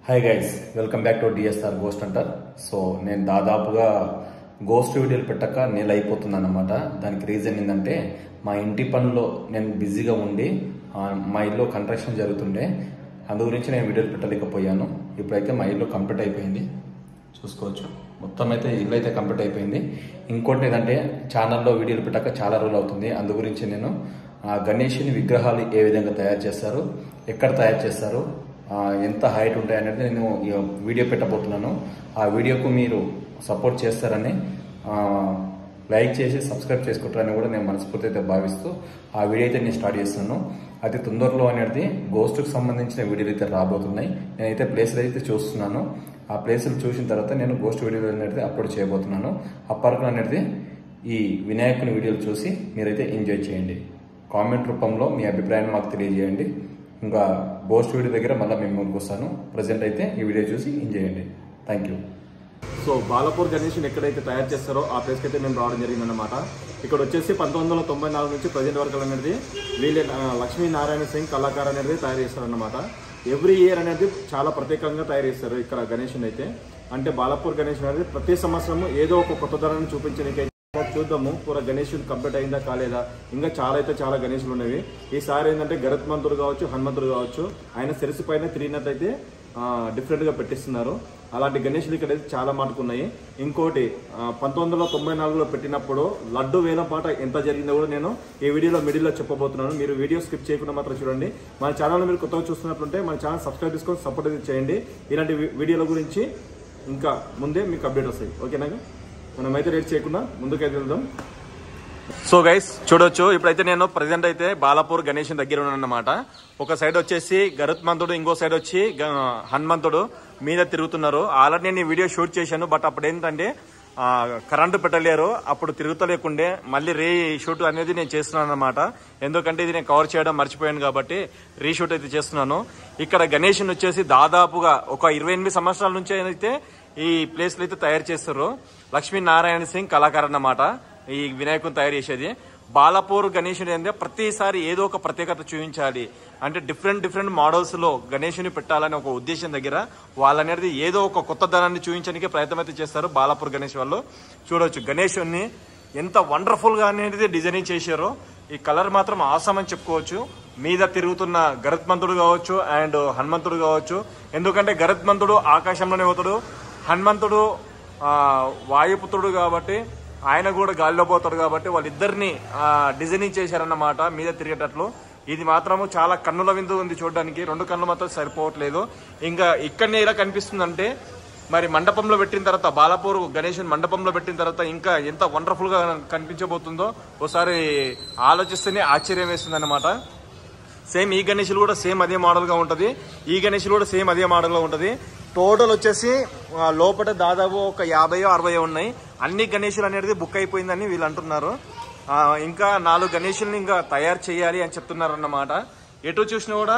hi guys welcome back to DSR ghost అంటార్ so నేను దాదాపుగా గోస్ట్ వీడియోలు పెట్టక నెల అయిపోతుంది అనమాట దానికి రీజన్ ఏంటంటే మా ఇంటి పనిలో నేను బిజీగా ఉండి ఆ, మా ఇల్లు కన్స్ట్రక్షన్ జరుగుతుండే అందు గురించి నేను వీడియోలు పెట్టలేకపోయాను ఇప్పుడైతే మా ఇల్లు కంప్లీట్ అయిపోయింది చూసుకోవచ్చు మొత్తం అయితే ఇల్లు అయితే కంప్లీట్ అయిపోయింది ఇంకోటి ఏంటంటే ఛానల్లో వీడియోలు పెట్టాక చాలా రోజులు అవుతుంది అందు గురించి నేను ఆ, గణేషుని విగ్రహాలు ఏ విధంగా తయారు చేస్తారు ఎక్కడ తయారు చేస్తారు ఆ, ఎంత హైట్ ఉంటాయి అనేది నేను ఈ వీడియో పెట్టబోతున్నాను ఆ వీడియోకు మీరు సపోర్ట్ చేస్తారని ఆ, లైక్ చేసి సబ్స్క్రైబ్ చేసుకుంటారని కూడా నేను మనస్ఫూర్తి అయితే భావిస్తూ ఆ వీడియో అయితే నేను స్టార్ట్ చేస్తున్నాను అతి తొందరలో అనేది గోస్ట్కి సంబంధించిన వీడియోలు అయితే రాబోతున్నాయి నేనైతే ప్లేసులు అయితే చూస్తున్నాను ఆ ప్లేసులు చూసిన తర్వాత నేను గోస్ట్ వీడియోలు అనేది అప్లోడ్ చేయబోతున్నాను అప్పటికి అనేది ఈ వినాయకుని వీడియోలు చూసి మీరైతే ఎంజాయ్ చేయండి కామెంట్ రూపంలో మీ అభిప్రాయాన్ని మాకు తెలియజేయండి ఇంకా గోస్ట్ వీడియో దగ్గర మళ్ళీ మేము ముందుకు వస్తాను ప్రజెంట్ అయితే ఈ వీడియో చూసి ఎంజాయ్ చేయండి థ్యాంక్ యూ సో బాలపూర్ గణేష్ని ఎక్కడైతే తయారు చేస్తారో ఆ ప్లేస్కి అయితే మేము రావడం జరిగిందన్నమాట ఇక్కడ వచ్చేసి పంతొమ్మిది వందల తొంభై నాలుగు నుంచి ప్రజెంట్ వరకు అనేది వీళ్ళే ఆ, లక్ష్మీనారాయణ సింగ్ కళాకారు అనేది తయారు చేస్తారన్నమాట ఎవ్రీ ఇయర్ అనేది చాలా ప్రత్యేకంగా తయారు చేస్తారు ఇక్కడ గణేష్ని అయితే అంటే బాలపూర్ గణేష్ అనేది ప్రతి సంవత్సరం ఏదో ఒక కొత్త ధరను చూపించడానికి చూద్దాము పూర గణేషుడు కంప్లీట్ అయిందా కాలేదా ఇంకా చాలా అయితే చాలా గణేషులు ఉన్నవి ఈసారి ఏంటంటే గరత్మంతుడు కావచ్చు హనుమంతుడు కావచ్చు ఆయన శిరసు పైన తిరిగినట్టయితే డిఫరెంట్ గా పెట్టిస్తున్నారు అలాంటి గణేషులు ఇక్కడ అయితే చాలా మటుకున్నాయి ఇంకోటి ఆ, పంతొమ్మిది వందల తొంభై నాలుగులో పెట్టినప్పుడు లడ్డు వేలం పాట ఎంత జరిగిందో కూడా నేను ఈ వీడియోలో మిడిల్లో చెప్పబోతున్నాను మీరు వీడియో స్కిప్ చేయకుండా మాత్రం చూడండి మన ఛానల్ మీరు కొత్తగా చూస్తున్నట్లుంటే మన ఛానల్ సబ్స్క్రైబ్ చేసుకొని సపోర్ట్ అయితే చేయండి ఇలాంటి వీ- వీడియోల గురించి ఇంకా ముందే మీకు అప్డేట్ వస్తాయి ఓకేనా మనమైతే రేట్ చేయకుండా ముందుకైతే వెళ్దాం సో గైస్ చూడొచ్చు ఇప్పుడైతే నేను ప్రజెంట్ అయితే బాలాపూర్ గణేష్ దగ్గర ఉన్నానన్నమాట ఒక సైడ్ వచ్చేసి గరుత్మంతుడు ఇంకో సైడ్ వచ్చి గ- హనుమంతుడు మీద తిరుగుతున్నారు ఆల్రెడీ నేను ఈ వీడియో షూట్ చేశాను బట్ అప్పుడు ఏంటంటే ఆ, కరెంటు పెట్టలేరు అప్పుడు తిరుగుతలేకుండే మళ్ళీ రీ షూట్ అనేది నేను చేస్తున్నాను అనమాట ఎందుకంటే ఇది నేను కవర్ చేయడం మర్చిపోయాను కాబట్టి రీషూట్ అయితే చేస్తున్నాను ఇక్కడ గణేష్ వచ్చేసి దాదాపుగా ఒక ఇరవై ఎనిమిది సంవత్సరాల నుంచి అయితే ఈ ప్లేస్ లో అయితే తయారు చేస్తారు లక్ష్మీనారాయణ సింగ్ కళాకారు అన్నమాట ఈ వినాయకుని తయారు చేసేది బాలాపూర్ గణేశుని ఏంటంటే ప్రతిసారి ఏదో ఒక ప్రత్యేకత చూపించాలి అంటే డిఫరెంట్ డిఫరెంట్ మోడల్స్ లో గణేశుని పెట్టాలని ఒక ఉద్దేశం దగ్గర వాళ్ళనేది ఏదో ఒక కొత్త ధనాన్ని చూపించడానికి ప్రయత్నం అయితే చేస్తారు బాలాపూర్ గణేష్ వాళ్ళు చూడొచ్చు గణేశుని ఎంత వండర్ఫుల్ గా అనేది డిజైనింగ్ చేశారో ఈ కలర్ మాత్రం ఆసం అని చెప్పుకోవచ్చు మీద తిరుగుతున్న గరుత్మంతుడు కావచ్చు అండ్ హనుమంతుడు కావచ్చు ఎందుకంటే గరుత్మంతుడు ఆకాశంలోనే పోతాడు హనుమంతుడు ఆ, వాయుపుత్రుడు కాబట్టి ఆయన కూడా గాలిలో పోతాడు కాబట్టి వాళ్ళిద్దరిని ఆ, డిజైనింగ్ చేశారన్నమాట మీద తిరిగేటట్లు ఇది మాత్రము చాలా కన్నుల విందు ఉంది చూడడానికి రెండు కన్నులు మాత్రం సరిపోవట్లేదు ఇంకా ఇక్కడనే ఇలా కనిపిస్తుందంటే మరి మండపంలో పెట్టిన తర్వాత బాలాపూర్ గణేశన్ మండపంలో పెట్టిన తర్వాత ఇంకా ఎంత వండర్ఫుల్ గా కనిపించబోతుందో ఒకసారి ఆలోచిస్తేనే ఆశ్చర్యం వేస్తుంది సేమ్ ఈ గణేషులు కూడా సేమ్ అదే మోడల్ గా ఉంటది ఈ గణేషులు కూడా సేమ్ అదే మోడల్ గా ఉంటది టోటల్ వచ్చేసి ఆ, లోపల దాదాపు ఒక యాభైయో అరవయో ఉన్నాయి అన్ని గణేషులు అనేది బుక్ అయిపోయిందని వీళ్ళు అంటున్నారు ఆ, ఇంకా నాలుగు గణేషుల్ని ఇంకా తయారు చేయాలి అని చెప్తున్నారు అన్నమాట ఎటు చూసినా కూడా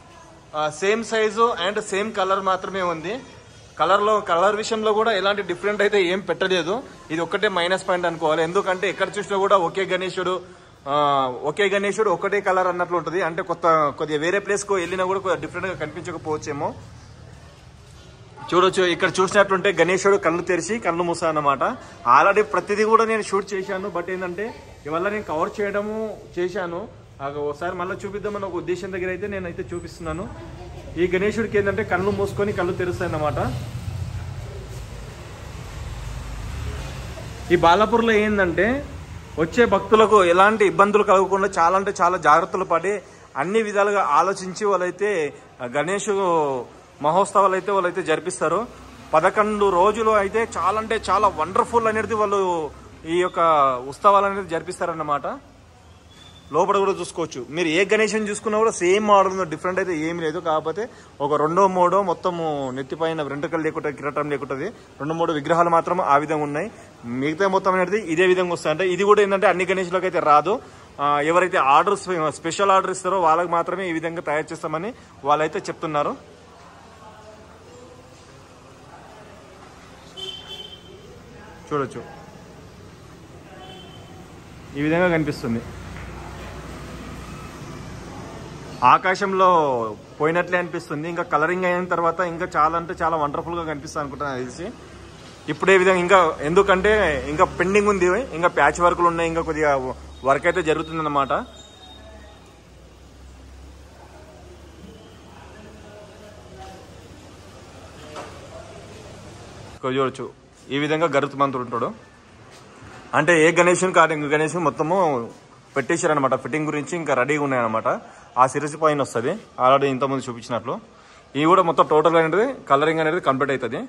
same size and same colour మాత్రమే ఉంది కలర్ లో కలర్ విషయంలో కూడా ఎలాంటి డిఫరెంట్ అయితే ఏం పెట్టలేదు ఇది ఒక్కటే మైనస్ పాయింట్ అనుకోవాలి ఎందుకంటే ఎక్కడ చూసినా కూడా ఒకే గణేశుడు ఆ, ఒకే గణేశుడు ఒకటే కలర్ అన్నట్లు ఉంటుంది అంటే కొత్త కొద్దిగా వేరే ప్లేస్ కు వెళ్ళినా కూడా కొద్దిగా డిఫరెంట్ గా కనిపించకపోవచ్చేమో చూడొచ్చు ఇక్కడ చూసినట్టుంటే గణేశుడు కళ్ళు తెరిచి కళ్ళు మూసా అన్నమాట ఆల్రెడీ ప్రతిదీ కూడా నేను షూట్ చేశాను బట్ ఏంటంటే ఇవల్ల నేను కవర్ చేయడము చేశాను ఆ ఒకసారి మళ్ళీ చూపిద్దామని ఒక ఉద్దేశం దగ్గర అయితే నేనైతే చూపిస్తున్నాను ఈ గణేశుడికి ఏంటంటే కళ్ళు మూసుకొని కళ్ళు తెరుస్తాయి అన్నమాట ఈ బాలాపూర్లో ఏంటంటే వచ్చే భక్తులకు ఎలాంటి ఇబ్బందులు కలగకుండా చాలా అంటే చాలా జాగ్రత్తలు పడి అన్ని విధాలుగా ఆలోచించి వాళ్ళైతే గణేష్ మహోత్సవాలు అయితే వాళ్ళైతే జరిపిస్తారు పదకొండు రోజులు అయితే చాలా అంటే చాలా వండర్ఫుల్ అనేది వాళ్ళు ఈ యొక్క ఉత్సవాలు అనేది జరిపిస్తారన్నమాట లోపల కూడా చూసుకోవచ్చు మీరు ఏ గణేషన్ చూసుకున్నా కూడా సేమ్ మోడల్ ఉంది డిఫరెంట్ అయితే ఏమీ లేదు కాకపోతే ఒక రెండో మూడో మొత్తము నెత్తిపైన వెంట్రుకలు లేకుండా కిరటం లేకుంటుంది రెండు మూడు విగ్రహాలు మాత్రం ఆ విధంగా ఉన్నాయి మిగతా మొత్తం అనేది ఇదే విధంగా వస్తాయి అంటే ఇది కూడా ఏంటంటే అన్ని గణేష్లకు అయితే రాదు ఆ, ఎవరైతే ఆర్డర్ స్పెషల్ ఆర్డర్ ఇస్తారో వాళ్ళకి మాత్రమే ఈ విధంగా తయారు చేస్తామని వాళ్ళైతే చెప్తున్నారు చూడొచ్చు ఈ విధంగా కనిపిస్తుంది ఆకాశంలో పోయినట్లే అనిపిస్తుంది ఇంకా కలరింగ్ అయిన తర్వాత ఇంకా చాలా అంటే చాలా వండర్ఫుల్ గా కనిపిస్తుంది అనుకుంటున్నాను నాకు తెలిసి ఇప్పుడు ఏ విధంగా ఇంకా ఎందుకంటే ఇంకా పెండింగ్ ఉంది ఇంకా ప్యాచ్ వర్క్లు ఉన్నాయి ఇంకా కొద్దిగా వర్క్ అయితే జరుగుతుంది అన్నమాట ఇక్కడ చూడొచ్చు ఈ విధంగా గరుత్మంతుడు ఉంటాడు అంటే ఏ గణేషన్ కాదు ఇంక గణేషన్ మొత్తము పెట్టేశారనమాట ఫిట్టింగ్ గురించి ఇంకా రెడీగా ఉన్నాయన్నమాట ఆ సిరీస్ పైన వస్తుంది ఆల్రెడీ ఇంతకుముందు చూపించినట్లు ఇవి కూడా మొత్తం టోటల్ అనేది కలరింగ్ అనేది కంప్లీట్ అవుతుంది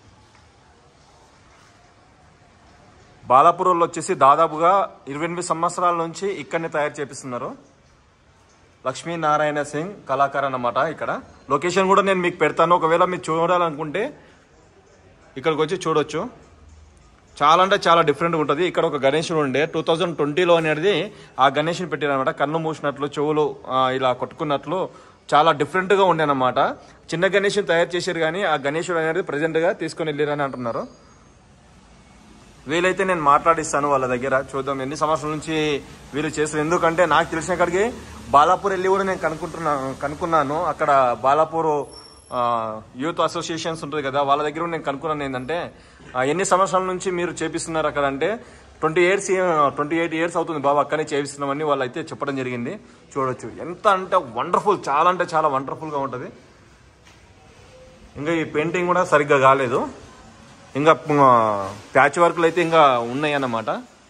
బాలాపూర్లో వచ్చేసి దాదాపుగా ఇరవై ఎనిమిది సంవత్సరాల నుంచి ఇక్కడనే తయారు చేపిస్తున్నారు లక్ష్మీనారాయణ సింగ్ కళాకారు అన్నమాట ఇక్కడ లొకేషన్ కూడా నేను మీకు పెడతాను ఒకవేళ మీరు చూడాలనుకుంటే ఇక్కడికి వచ్చి చూడొచ్చు చాలా అంటే చాలా డిఫరెంట్గా ఉంటుంది ఇక్కడ ఒక గణేశుడు ఉండే టూ థౌజండ్ ట్వంటీలో అనేది ఆ గణేషుని పెట్టారనమాట కన్ను మూసినట్లు చెవులు ఆ, ఇలా కొట్టుకున్నట్లు చాలా డిఫరెంట్గా ఉండే అనమాట చిన్న గణేషుని తయారు చేశారు కానీ ఆ గణేశుడు అనేది ప్రజెంట్గా తీసుకొని వెళ్ళారని అంటున్నారు వీలైతే నేను మాట్లాడిస్తాను వాళ్ళ దగ్గర చూద్దాం ఎన్ని సంవత్సరాల నుంచి వీళ్ళు చేస్తారు ఎందుకంటే నాకు తెలిసిన కాడికి బాలాపూర్ వెళ్ళి కూడా నేను కనుక్కుంటున్నాను కనుక్కున్నాను అక్కడ బాలాపూర్ ఆ, యూత్ అసోసియేషన్స్ ఉంటుంది కదా వాళ్ళ దగ్గర కూడా నేను కనుక్కున్నాను ఏంటంటే ఆ, ఎన్ని సంవత్సరాల నుంచి మీరు చేపిస్తున్నారు అక్కడ అంటే twenty years twenty eight years అవుతుంది బాబా అక్కడనే చేపిస్తున్నామని వాళ్ళు అయితే చెప్పడం జరిగింది చూడొచ్చు ఎంత అంటే వండర్ఫుల్ చాలా అంటే చాలా వండర్ఫుల్గా ఉంటుంది ఇంకా ఈ పెయింటింగ్ కూడా సరిగ్గా కాలేదు ఇంకా ప్యాచ్ వర్క్లు అయితే ఇంకా ఉన్నాయి అన్నమాట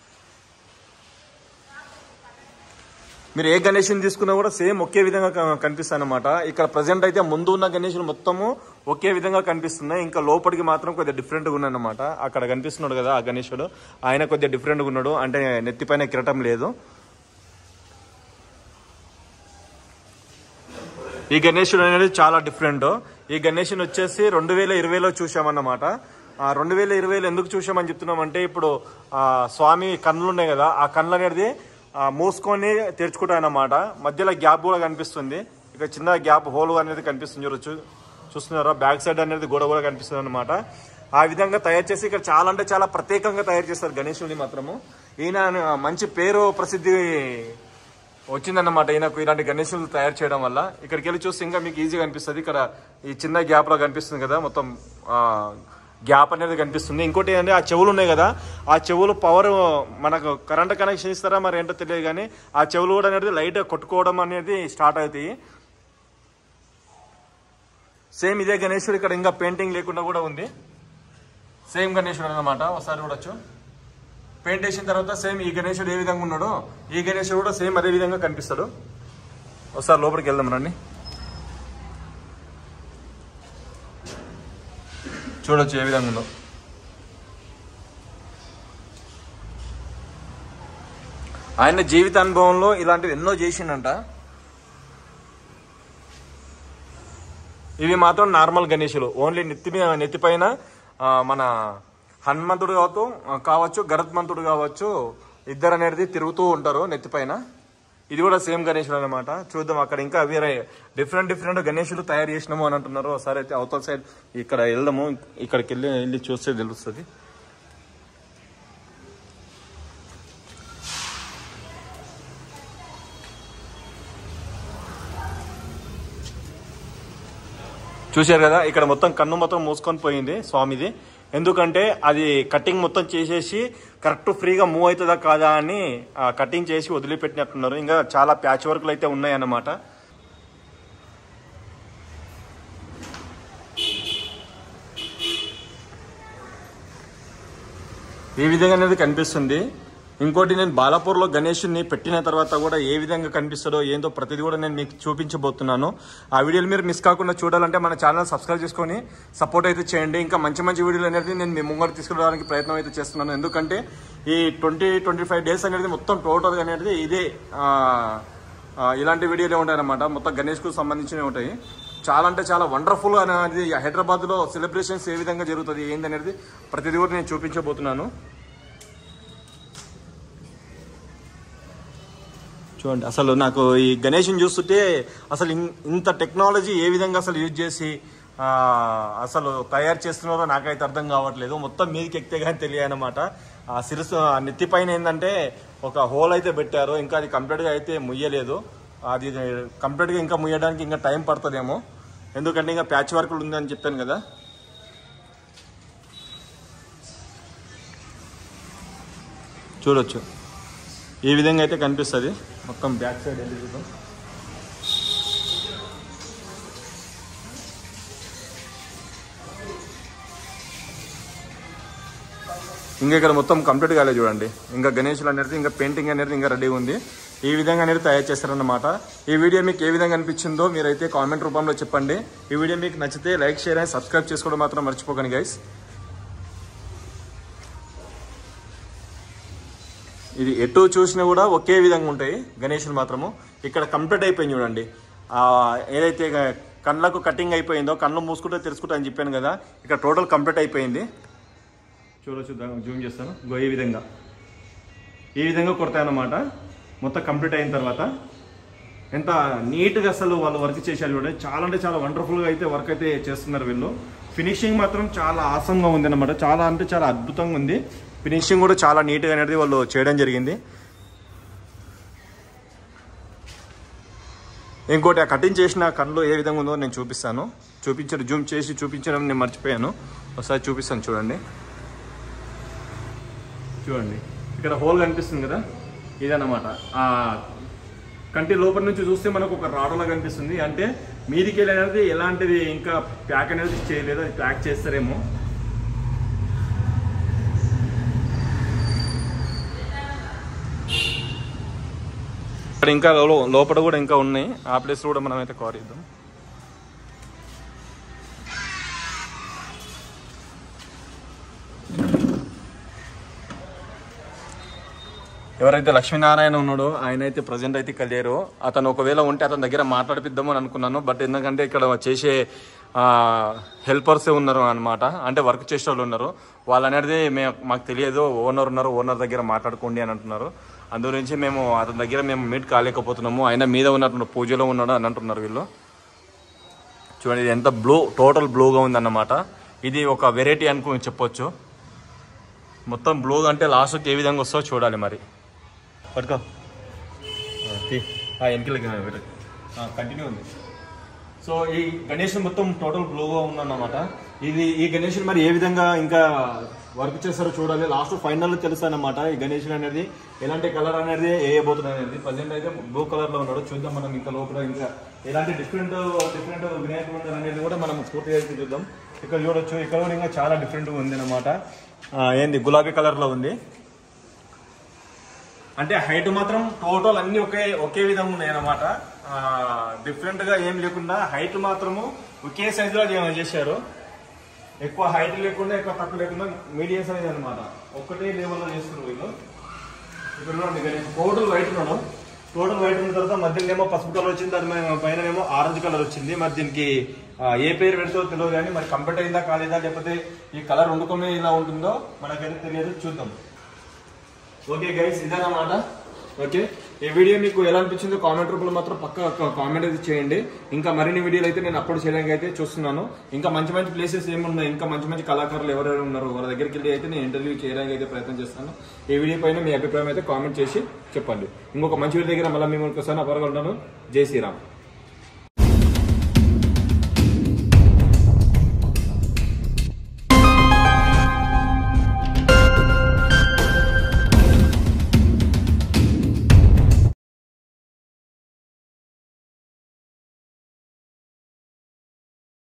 మీరు ఏ గణేషుని తీసుకున్నా కూడా సేమ్ ఒకే విధంగా క- కనిపిస్తాయి అన్నమాట ఇక్కడ ప్రజెంట్ అయితే ముందు ఉన్న గణేషులు మొత్తము ఒకే విధంగా కనిపిస్తున్నాయి ఇంకా లోపలికి మాత్రం కొద్దిగా డిఫరెంట్గా ఉన్నాయన్నమాట అక్కడ కనిపిస్తున్నాడు కదా ఆ గణేశుడు ఆయన కొద్దిగా డిఫరెంట్గా ఉన్నాడు అంటే నెత్తిపైన కిరటం లేదు ఈ గణేశుడు అనేది చాలా డిఫరెంట్ ఈ గణేశుని వచ్చేసి రెండు వేల ఇరవైలో చూసామన్నమాట ఆ రెండు వేల ఇరవైలో ఎందుకు చూసామని చెప్తున్నామంటే ఇప్పుడు ఆ స్వామి కన్నులు ఉన్నాయి కదా ఆ కన్నులు అనేది ఆ, మూసుకొని తెరుచుకుంటాయన్నమాట మధ్యలో గ్యాప్ కూడా కనిపిస్తుంది ఇక చిన్న గ్యాప్ హోల్ అనేది కనిపిస్తుంది చూడొచ్చు చూస్తున్నారా బ్యాక్ సైడ్ అనేది గోడ కూడా కనిపిస్తుంది అనమాట ఆ విధంగా తయారు చేసి ఇక్కడ చాలా అంటే చాలా ప్రత్యేకంగా తయారు చేస్తారు గణేశుడిని మాత్రము ఈయన మంచి పేరు ప్రసిద్ధి వచ్చిందన్నమాట ఈయనకు ఇలాంటి గణేశులు తయారు చేయడం వల్ల ఇక్కడికి వెళ్ళి చూస్తే ఇంకా మీకు ఈజీగా కనిపిస్తుంది ఇక్కడ ఈ చిన్న గ్యాప్ లో కనిపిస్తుంది కదా మొత్తం ఆ, గ్యాప్ అనేది కనిపిస్తుంది ఇంకోటి ఏంటంటే ఆ చెవులు ఉన్నాయి కదా ఆ చెవులు పవర్ మనకు కరెంట్ కనెక్షన్ ఇస్తారా మరి ఏంటో తెలియదు కానీ ఆ చెవులు కూడా అనేది లైట్ కొట్టుకోవడం అనేది స్టార్ట్ అవుతాయి సేమ్ ఇదే గణేశుడు ఇక్కడ ఇంకా పెయింటింగ్ లేకుండా కూడా ఉంది సేమ్ గణేశుడు అన్నమాట ఒకసారి చూడొచ్చు పెయింట్ వేసిన తర్వాత సేమ్ ఈ గణేశుడు ఏ విధంగా ఉన్నాడో ఈ గణేశుడు కూడా సేమ్ అదే విధంగా కనిపిస్తాడు ఒకసారి లోపలికి వెళ్దాం రండి చూడొచ్చు ఏ విధంగా ఉందో ఆయన జీవిత అనుభవంలో ఇలాంటివి ఎన్నో చేసిండంట ఇవి మాత్రం నార్మల్ గణేషులు ఓన్లీ నెత్తి మీద నెత్తిపైన ఆ, మన హనుమంతుడు కావచ్చు కావచ్చు గరుత్మంతుడు కావచ్చు ఇద్దరు అనేది తిరుగుతూ ఉంటారు నెత్తిపైన ఇది కూడా సేమ్ గణేషుడు అనమాట చూద్దాం అక్కడ ఇంకా వేరే డిఫరెంట్ డిఫరెంట్ గణేషులు తయారు చేసినాము అని అంటున్నారు ఒకసారి అయితే అవతల సైడ్ ఇక్కడ వెళ్దాము ఇక్కడికి వెళ్ళి వెళ్ళి చూస్తే తెలుస్తుంది చూశారు కదా ఇక్కడ మొత్తం కన్ను మొత్తం మూసుకొని పోయింది స్వామిది ఎందుకంటే అది కటింగ్ మొత్తం చేసేసి కరెక్ట్ ఫ్రీగా మూవ్ అవుతుందా కాదా అని ఆ, కటింగ్ చేసి వదిలిపెట్టినట్టున్నారు ఇంకా చాలా ప్యాచ్ వర్క్లు అయితే ఉన్నాయన్నమాట ఈ విధంగా అనేది కనిపిస్తుంది ఇంకోటి నేను బాలాపూర్లో గణేషుని పెట్టిన తర్వాత కూడా ఏ విధంగా కనిపిస్తాడో ఏందో ప్రతిదీ కూడా నేను మీకు చూపించబోతున్నాను ఆ వీడియోలు మీరు మిస్ కాకుండా చూడాలంటే మన ఛానల్ సబ్స్క్రైబ్ చేసుకొని సపోర్ట్ అయితే చేయండి ఇంకా మంచి మంచి వీడియోలు అనేది నేను మీ ముంగడు తీసుకురావడానికి ప్రయత్నం అయితే చేస్తున్నాను ఎందుకంటే ఈ ట్వంటీ ట్వంటీ ఫైవ్ డేస్ అనేది మొత్తం టోటల్ అనేది ఇదే ఆ, ఆ, ఇలాంటి వీడియోలే ఉంటాయి అనమాట మొత్తం గణేష్కు సంబంధించినవి ఉంటాయి చాలా అంటే చాలా వండర్ఫుల్ అనేది హైదరాబాద్ లో సెలబ్రేషన్స్ ఏ విధంగా జరుగుతుంది ఏంది అనేది ప్రతిదీ కూడా నేను చూపించబోతున్నాను చూడండి అసలు నాకు ఈ గణేష్ని చూస్తుంటే అసలు ఇన్- ఇంత టెక్నాలజీ ఏ విధంగా అసలు యూజ్ చేసి ఆ, అసలు తయారు చేస్తున్నారో నాకైతే అర్థం కావట్లేదు మొత్తం మీదకి ఎక్కితే కానీ తెలియనమాట ఆ సిరస్ ఆ నెత్తి పైన ఏంటంటే ఒక హోల్ అయితే పెట్టారు ఇంకా అది కంప్లీట్గా అయితే ముయ్యలేదు అది కంప్లీట్గా ఇంకా ముయ్యడానికి ఇంకా టైం పడుతుందేమో ఎందుకంటే ఇంకా ప్యాచ్ వర్క్ ఉంది అని చెప్పాను కదా చూడొచ్చు ఈ విధంగా అయితే కనిపిస్తుంది మొత్తం బ్యాక్ సైడ్ వెళ్ళి చూద్దాం ఇంకా ఇక్కడ మొత్తం కంప్లీట్ కాలేదు చూడండి ఇంకా గణేషులు అనేది ఇంకా పెయింటింగ్ అనేది ఇంకా రెడీ ఉంది ఈ విధంగా అనేది తయారు చేస్తారన్నమాట ఈ వీడియో మీకు ఏ విధంగా అనిపించిందో మీరైతే కామెంట్ రూపంలో చెప్పండి ఈ వీడియో మీకు నచ్చితే లైక్ షేర్ అండ్ సబ్స్క్రైబ్ చేసుకోవడం మాత్రం మర్చిపోకండి గైస్ ఇది ఎటు చూసినా కూడా ఒకే విధంగా ఉంటాయి గణేషులు మాత్రము ఇక్కడ కంప్లీట్ అయిపోయింది చూడండి ఆ, ఏదైతే గ- కళ్ళకు కటింగ్ అయిపోయిందో కళ్ళు మూసుకుంటే తెరుచుకుంటా అని చెప్పాను కదా ఇక్కడ టోటల్ కంప్లీట్ అయిపోయింది చూడొచ్చు జూమ్ చేస్తాను గో ఈ విధంగా ఈ విధంగా కొడతాయన్నమాట మొత్తం కంప్లీట్ అయిన తర్వాత ఎంత నీట్గా అసలు వాళ్ళు వర్క్ చేశారు చూడండి చాలా అంటే చాలా వండర్ఫుల్గా అయితే వర్క్ అయితే చేస్తున్నారు వీళ్ళు ఫినిషింగ్ మాత్రం చాలా ఆసంగా ఉంది అనమాట చాలా అంటే చాలా అద్భుతంగా ఉంది ఫినిషింగ్ కూడా చాలా నీట్గా అనేది వాళ్ళు చేయడం జరిగింది ఇంకోటి ఆ కటింగ్ చేసిన కళ్ళు ఏ విధంగా ఉందో నేను చూపిస్తాను చూపించడం జూమ్ చేసి చూపించడం నేను మర్చిపోయాను ఒకసారి చూపిస్తాను చూడండి చూడండి ఇక్కడ హోల్ కనిపిస్తుంది కదా ఇదన్నమాట ఆ కంటి లోపల నుంచి చూస్తే మనకు ఒక రాడలా కనిపిస్తుంది అంటే మీదికి వెళ్ళి అనేది ఎలాంటిది ఇంకా ప్యాక్ అనేది చేయలేదు అది ప్యాక్ చేస్తారేమో ఇక్కడ ఇంకా లో- లోపల కూడా ఇంకా ఉన్నాయి ఆ ప్లేస్ కూడా మనం అయితే కవర్ చేద్దాం ఎవరైతే లక్ష్మీనారాయణ ఉన్నాడో ఆయన అయితే ప్రజెంట్ అయితే ఇక్కడ లేరు అతను ఒకవేళ ఉంటే అతని దగ్గర మాట్లాడిపిద్దామని అనుకున్నాను బట్ ఎందుకంటే ఇక్కడ చేసే హెల్పర్సే ఉన్నారు అనమాట అంటే వర్క్ చేసే వాళ్ళు ఉన్నారు వాళ్ళు అనేది మేము మాకు తెలియదు ఓనర్ ఉన్నారు ఓనర్ దగ్గర మాట్లాడుకోండి అని అంటున్నారు అందు గురించి మేము అతని దగ్గర మేము మీట్ కాలేకపోతున్నాము ఆయన మీద ఉన్నటువంటి పూజలో ఉన్నాడు అని అంటున్నారు వీళ్ళు చూడండి ఇది ఎంత బ్లూ టోటల్ బ్లూగా ఉందన్నమాట ఇది ఒక వెరైటీ అనుకుని చెప్పొచ్చు మొత్తం బ్లూ అంటే లాస్ట్కి ఏ విధంగా వస్తుందో చూడాలి మరి పట్టుకో వెనకలకి కంటిన్యూ ఉంది సో ఈ గణేష్ మొత్తం టోటల్ బ్లూగా ఉందన్నమాట ఇది ఈ గణేష్ మరి ఏ విధంగా ఇంకా వర్క్ చేస్తారో చూడాలి లాస్ట్ ఫైనల్ తెలుసు అన్నమాట ఈ గణేష్ అనేది ఎలాంటి కలర్ అనేది వేయబోతుంది అనేది ప్రజెంట్ అయితే బ్లూ కలర్ లో ఉన్నాడు చూద్దాం మనం ఇంకా లోపల ఇంకా ఎలాంటి డిఫరెంట్ డిఫరెంట్ వినాయకుడు ఉన్నారు అనేది కూడా మనం పూర్తిగా అయితే చూద్దాం ఇక్కడ చూడొచ్చు ఇక్కడ కూడా ఇంకా చాలా డిఫరెంట్ ఉంది అనమాట ఏంది గులాబీ కలర్ లో ఉంది అంటే హైట్ మాత్రం టోటల్ అన్ని ఒకే ఒకే విధంగా ఉన్నాయి అనమాట డిఫరెంట్ గా ఏం లేకుండా హైట్ మాత్రము ఒకే సైజులో చేశారు ఎక్కువ హైట్ లేకుండా ఎక్కువ తక్కువ లేకుండా మీడియం సైజ్ అనమాట ఒక్కటే లెవెల్లో చేస్తున్నారు వీళ్ళు ఇప్పుడు చూడండి గణేష్ టోటల్ వైట్ ఉన్నాడు టోటల్ వైట్ ఉన్న తర్వాత మధ్యలో ఏమో పసుపు కలర్ వచ్చింది దాని మీద- పైన ఏమో ఆరెంజ్ కలర్ వచ్చింది మరి దీనికి ఆ, ఏ పేరు పెడుతుందో తెలియదు కానీ మరి కంప్లీట్ అయిందా కాలేదా లేకపోతే ఈ కలర్ వండుకొని ఇలా ఉంటుందో మనకైతే తెలియదు చూద్దాం ఓకే గైస్ ఇదన్నమాట ఓకే ఈ వీడియో మీకు ఎలా అనిపించిందో కామెంట్ రూపంలో మాత్రం పక్క కామెంట్ అయితే చేయండి ఇంకా మరిన్ని వీడియోలు అయితే నేను అప్లోడ్ చేయడానికి అయితే చూస్తున్నాను ఇంకా మంచి మంచి ప్లేసెస్ ఏమున్నాయి ఇంకా మంచి మంచి కళాకారులు ఎవరెవరు ఉన్నారు వాళ్ళ దగ్గరికి వెళ్ళి అయితే నేను ఇంటర్వ్యూ చేయడానికి అయితే ప్రయత్నం చేస్తాను ఈ వీడియో పైన మీ అభిప్రాయం అయితే కామెంట్ చేసి చెప్పండి ఇంకొక మంచి వీడియో దగ్గర మళ్ళీ మేము ఒకసారి అపరగా ఉంటాను జై శ్రీరామ్